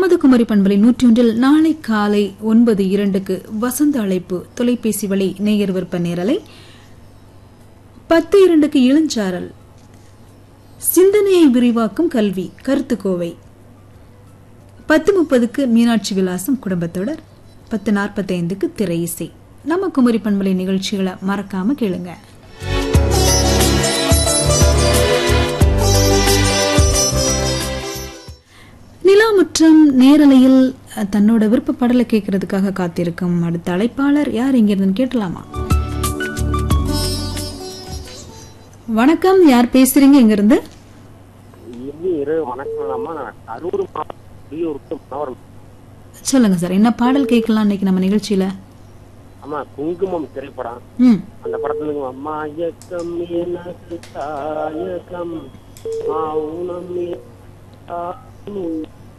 நமது குமரி பண்பலை நூற்றி ஒன்றில் நாளை காலை ஒன்பது இரண்டுக்கு வசந்த அழைப்பு தொலைபேசி வழி நேயர் விற்ப நேரலை பத்து இரண்டுக்கு இளஞ்சாரல் சிந்தனையை விரிவாக்கும் கல்வி கருத்துக்கோவை பத்து முப்பதுக்கு மீனாட்சி விலாசம் குடும்பத்தொடர் பத்து நாற்பத்தைந்துக்கு திரை இசை நம்ம குமரி பண்பலை நிகழ்ச்சிகளை மறக்காம கேளுங்க நிலாமுற்றம் நேரலையில் அஹ், தன்னோட விருப்ப பாடலை கேட்கறதுக்காக காத்திருக்கும் அடுத்த அழைப்பாளர் யார் இங்கிருந்து கேட்டலாமா வணக்கம் யார் பேசுறீங்க இங்கிருந்து இனி இரவு வணக்கம்லாமா நான் கரூர் மாவட்டம் புலியூருக்கு மாவட்டம் சொல்லுங்க சார் என்ன பாடல் கேட்கலாம் இன்னைக்கு நம்ம நிகழ்ச்சியில ஆமா குங்குமம் திரைப்படம் ம் அந்த படத்துல இருந்து அம்மா இயக்கம் எனக்கு தாயகம் மௌனம்